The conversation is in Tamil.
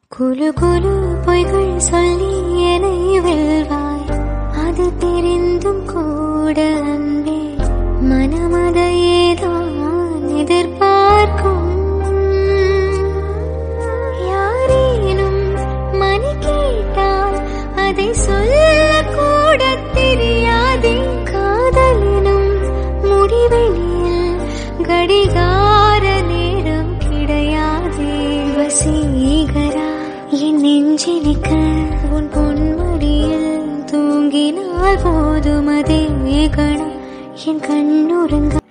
குலு குலு பொய்கள் சொல்லி என்னை வெல்வாய் அது தெரிந்தும் கூட அன்பே மனமதையேதான் எதிர்பார்க்கும் யாரேனும் மணி கேட்டால் அதை சொல்ல கூட தெரியாதே காதலினும் முடிவெளியில் கடிகார நேரம் கிடையாதே வசீகரா என் நெஞ்சினிக்க உன் பொன்மடியில் தூங்கினால் போதும் அதே கணம் என் கண்ணுறங்க